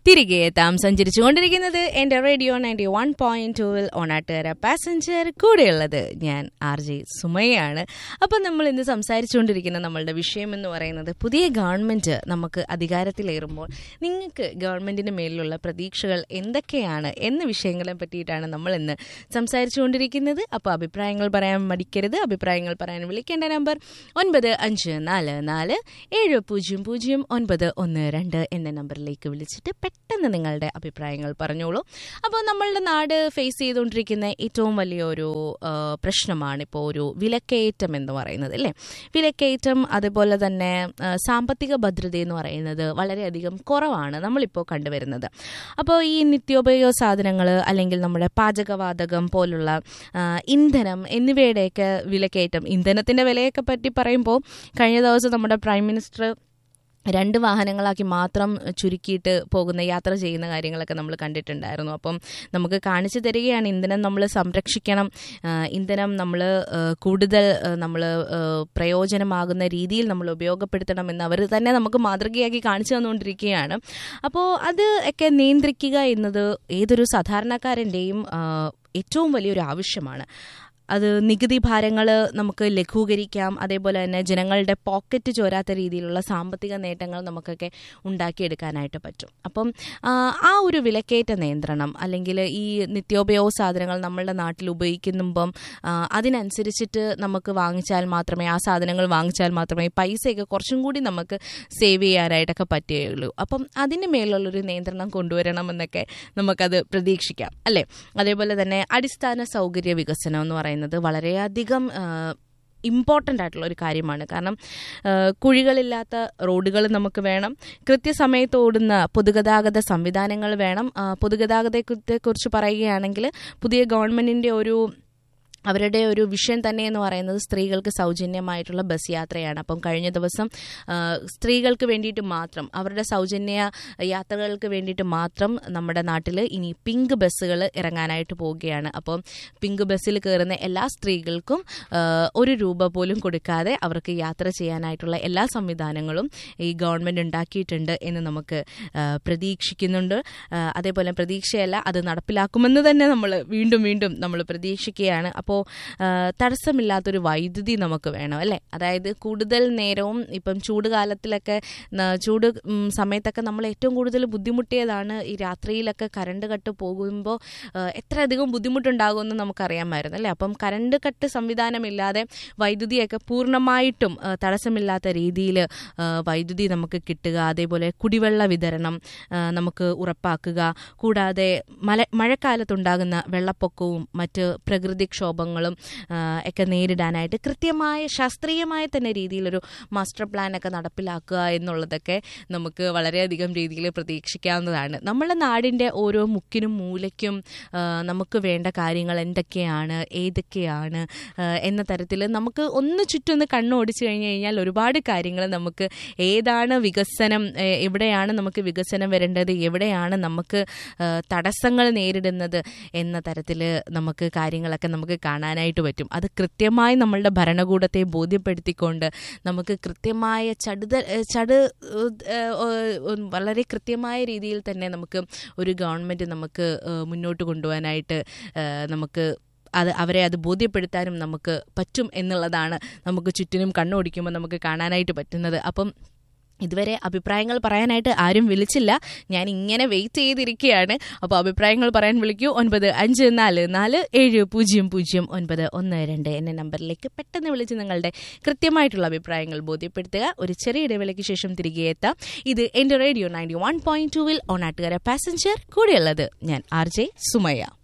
തിരികെ എത്താം സഞ്ചരിച്ചുകൊണ്ടിരിക്കുന്നത് എൻ്റെ റേഡിയോ നയൻറ്റി വൺ പോയിന്റ് ടൂവിൽ ഓണാട്ടുകര പാസഞ്ചർ കൂടെയുള്ളത് ഞാൻ ആർ ജെ സുമയാണ് അപ്പം നമ്മൾ ഇന്ന് സംസാരിച്ചുകൊണ്ടിരിക്കുന്ന നമ്മളുടെ വിഷയം എന്ന് പറയുന്നത് പുതിയ ഗവൺമെൻറ് നമുക്ക് അധികാരത്തിലേറുമ്പോൾ നിങ്ങൾക്ക് ഗവൺമെൻറ്റിന് മേലിലുള്ള പ്രതീക്ഷകൾ എന്തൊക്കെയാണ് എന്ന വിഷയങ്ങളെ പറ്റിയിട്ടാണ് നമ്മൾ ഇന്ന് സംസാരിച്ചുകൊണ്ടിരിക്കുന്നത് അപ്പോൾ അഭിപ്രായങ്ങൾ പറയാൻ മടിക്കരുത് അഭിപ്രായങ്ങൾ പറയാൻ വിളിക്കേണ്ട നമ്പർ ഒൻപത് അഞ്ച് നാല് നാല് ഏഴ് പൂജ്യം പൂജ്യം ഒൻപത് ഒന്ന് രണ്ട് എന്ന നമ്പറിലേക്ക് വിളിച്ചിട്ട് പെട്ടെന്ന് നിങ്ങളുടെ അഭിപ്രായങ്ങൾ പറഞ്ഞോളൂ അപ്പോൾ നമ്മളുടെ നാട് ഫേസ് ചെയ്തുകൊണ്ടിരിക്കുന്ന ഏറ്റവും വലിയൊരു ആ, പ്രശ്നമാണ് ഇപ്പോൾ ഒരു വിലക്കയറ്റം എന്ന് പറയുന്നത് അല്ലേ വിലക്കയറ്റം അതുപോലെ തന്നെ ആ, സാമ്പത്തിക ഭദ്രത എന്ന് പറയുന്നത് വളരെയധികം കുറവാണ് നമ്മളിപ്പോൾ കണ്ടുവരുന്നത് അപ്പോൾ ഈ നിത്യോപയോഗ സാധനങ്ങൾ അല്ലെങ്കിൽ നമ്മുടെ പാചകവാതകം പോലുള്ള ആ, ഇന്ധനം എന്നിവയുടെയൊക്കെ വിലക്കയറ്റം ഇന്ധനത്തിൻ്റെ വിലയൊക്കെ പറ്റി പറയുമ്പോൾ കഴിഞ്ഞ ദിവസം നമ്മുടെ പ്രൈം മിനിസ്റ്റർ രണ്ട് വാഹനങ്ങളാക്കി മാത്രം ചുരുക്കിയിട്ട് പോകുന്ന യാത്ര ചെയ്യുന്ന കാര്യങ്ങളൊക്കെ നമ്മൾ കണ്ടിട്ടുണ്ടായിരുന്നു അപ്പം നമുക്ക് കാണിച്ചു തരികയാണ് ഇന്ധനം നമ്മൾ സംരക്ഷിക്കണം ആ, ഇന്ധനം നമ്മൾ കൂടുതൽ നമ്മൾ പ്രയോജനമാകുന്ന രീതിയിൽ നമ്മൾ ഉപയോഗപ്പെടുത്തണം എന്ന് അവർ തന്നെ നമുക്ക് മാതൃകയാക്കി കാണിച്ചു തന്നുകൊണ്ടിരിക്കുകയാണ് അപ്പോൾ അത് ഒക്കെ നിയന്ത്രിക്കുക എന്നത് ഏതൊരു സാധാരണക്കാരൻ്റെയും ആ, ഏറ്റവും വലിയൊരു ആവശ്യമാണ് അത് നികുതി ഭാരങ്ങൾ നമുക്ക് ലഘൂകരിക്കാം അതേപോലെ തന്നെ ജനങ്ങളുടെ പോക്കറ്റ് ചോരാത്ത രീതിയിലുള്ള സാമ്പത്തിക നേട്ടങ്ങൾ നമുക്കൊക്കെ ഉണ്ടാക്കിയെടുക്കാനായിട്ട് പറ്റും അപ്പം ആ, ആ ഒരു വിലക്കയറ്റ നിയന്ത്രണം അല്ലെങ്കിൽ ഈ നിത്യോപയോഗ സാധനങ്ങൾ നമ്മളുടെ നാട്ടിൽ ഉപയോഗിക്കുമ്പം ആ, അതിനനുസരിച്ചിട്ട് നമുക്ക് വാങ്ങിച്ചാൽ മാത്രമേ ആ സാധനങ്ങൾ വാങ്ങിച്ചാൽ മാത്രമേ പൈസയൊക്കെ കുറച്ചും കൂടി നമുക്ക് സേവ് ചെയ്യാനായിട്ടൊക്കെ പറ്റുകയുള്ളൂ അപ്പം അതിന് മേലുള്ളൊരു നിയന്ത്രണം കൊണ്ടുവരണമെന്നൊക്കെ നമുക്കത് പ്രതീക്ഷിക്കാം അല്ലേ അതേപോലെ തന്നെ അടിസ്ഥാന സൗകര്യ വികസനം എന്ന് പറയുന്നത് വളരെയധികം ആ, ഇമ്പോർട്ടൻ്റ് ആയിട്ടുള്ള ഒരു കാര്യമാണ് കാരണം ആ, കുഴികളില്ലാത്ത റോഡുകൾ നമുക്ക് വേണം കൃത്യസമയത്ത് ഓടുന്ന പൊതുഗതാഗത സംവിധാനങ്ങൾ വേണം ആ, പൊതുഗതാഗതത്തെക്കുറിച്ച് പറയുകയാണെങ്കിൽ പുതിയ ഗവൺമെൻറ്റിൻ്റെ ഒരു അവരുടെ ഒരു വിഷയം തന്നെ എന്ന് പറയുന്നത് സ്ത്രീകൾക്ക് സൗജന്യമായിട്ടുള്ള ബസ് യാത്രയാണ് അപ്പം കഴിഞ്ഞ ദിവസം ആ, സ്ത്രീകൾക്ക് വേണ്ടിയിട്ട് മാത്രം അവരുടെ സൗജന്യ യാത്രകൾക്ക് വേണ്ടിയിട്ട് മാത്രം നമ്മുടെ നാട്ടിൽ ഇനി പിങ്ക് ബസ്സുകൾ ഇറങ്ങാനായിട്ട് പോവുകയാണ് അപ്പം പിങ്ക് ബസ്സിൽ കയറുന്ന എല്ലാ സ്ത്രീകൾക്കും ആ, ഒരു രൂപ പോലും കൊടുക്കാതെ അവർക്ക് യാത്ര ചെയ്യാനായിട്ടുള്ള എല്ലാ സംവിധാനങ്ങളും ഈ ഗവൺമെൻറ് ഉണ്ടാക്കിയിട്ടുണ്ട് എന്ന് നമുക്ക് ആ, പ്രതീക്ഷിക്കുന്നുണ്ട് ആ, അതേപോലെ പ്രതീക്ഷയല്ല അത് നടപ്പിലാക്കുമെന്ന് തന്നെ നമ്മൾ വീണ്ടും വീണ്ടും നമ്മൾ പ്രതീക്ഷിക്കുകയാണ് അപ്പോൾ തടസ്സമില്ലാത്തൊരു വൈദ്യുതി നമുക്ക് വേണം അല്ലേ അതായത് കൂടുതൽ നേരവും ഇപ്പം ചൂട് കാലത്തിലൊക്കെ ന- ചൂട് ഉം, സമയത്തൊക്കെ നമ്മൾ ഏറ്റവും കൂടുതൽ ബുദ്ധിമുട്ടിയതാണ് ഈ രാത്രിയിലൊക്കെ കറണ്ട് കട്ട് പോകുമ്പോൾ എത്ര അധികം ബുദ്ധിമുട്ടുണ്ടാകുമെന്ന് നമുക്കറിയാമായിരുന്നു അല്ലേ അപ്പം കറണ്ട് കട്ട് സംവിധാനമില്ലാതെ വൈദ്യുതിയൊക്കെ പൂർണ്ണമായിട്ടും ആ, തടസ്സമില്ലാത്ത രീതിയിൽ വൈദ്യുതി നമുക്ക് കിട്ടുക അതേപോലെ കുടിവെള്ള വിതരണം ആ, നമുക്ക് ഉറപ്പാക്കുക കൂടാതെ മല മഴക്കാലത്തുണ്ടാകുന്ന വെള്ളപ്പൊക്കവും മറ്റ് പ്രകൃതിക്ഷോഭങ്ങളും ആ, ഒക്കെ നേരിടാനായിട്ട് കൃത്യമായ ശാസ്ത്രീയമായ തന്നെ രീതിയിലൊരു മാസ്റ്റർ പ്ലാൻ ഒക്കെ നടപ്പിലാക്കുക എന്നുള്ളതൊക്കെ നമുക്ക് വളരെയധികം രീതിയിൽ പ്രതീക്ഷിക്കാവുന്നതാണ് നമ്മുടെ നാടിൻ്റെ ഓരോ മുക്കിനും മൂലയ്ക്കും ആ, നമുക്ക് വേണ്ട കാര്യങ്ങൾ എന്തൊക്കെയാണ് ഏതൊക്കെയാണ് ആ, എന്ന തരത്തിൽ നമുക്ക് ഒന്ന് ചുറ്റൊന്ന് കണ്ണോടിച്ചു കഴിഞ്ഞു കഴിഞ്ഞാൽ ഒരുപാട് കാര്യങ്ങൾ നമുക്ക് ഏതാണ് വികസനം ഏ, എവിടെയാണ് നമുക്ക് വികസനം വരേണ്ടത് എവിടെയാണ് നമുക്ക് ആ, തടസ്സങ്ങൾ നേരിടുന്നത് എന്ന തരത്തിൽ നമുക്ക് കാര്യങ്ങളൊക്കെ നമുക്ക് കാണാനായിട്ട് പറ്റും അത് കൃത്യമായി നമ്മളുടെ ഭരണകൂടത്തെ ബോധ്യപ്പെടുത്തിക്കൊണ്ട് നമുക്ക് കൃത്യമായ ചടുത ഏ, ചട് ഏ, ഏ, വളരെ കൃത്യമായ രീതിയിൽ തന്നെ നമുക്ക് ഒരു ഗവൺമെൻറ് നമുക്ക് ഏ, മുന്നോട്ട് കൊണ്ടുപോകാനായിട്ട് ഏ, നമുക്ക് അത് അവരെ അത് ബോധ്യപ്പെടുത്താനും നമുക്ക് പറ്റും എന്നുള്ളതാണ് നമുക്ക് ചുറ്റിനും കണ്ണോടിക്കുമ്പോൾ നമുക്ക് കാണാനായിട്ട് പറ്റുന്നത് അപ്പം ഇതുവരെ അഭിപ്രായങ്ങൾ പറയാനായിട്ട് ആരും വിളിച്ചില്ല ഞാൻ ഇങ്ങനെ വെയിറ്റ് ചെയ്തിരിക്കുകയാണ് അപ്പോൾ അഭിപ്രായങ്ങൾ പറയാൻ വിളിക്കൂ ഒൻപത് അഞ്ച് നാല് നാല് ഏഴ് പൂജ്യം പൂജ്യം ഒൻപത് ഒന്ന് രണ്ട് എന്ന നമ്പറിലേക്ക് പെട്ടെന്ന് വിളിച്ച് നിങ്ങളുടെ കൃത്യമായിട്ടുള്ള അഭിപ്രായങ്ങൾ ബോധ്യപ്പെടുത്തുക ഒരു ചെറിയ ഇടവേളയ്ക്ക് ശേഷം തിരികെ എത്താം ഇത് എൻ്റെ റേഡിയോ നയൻറ്റി വൺ പോയിന്റ് ടൂവിൽ ഓണാട്ടുകാര പാസഞ്ചർ കൂടെയുള്ളത് ഞാൻ ആർ ജെ സുമയ്യ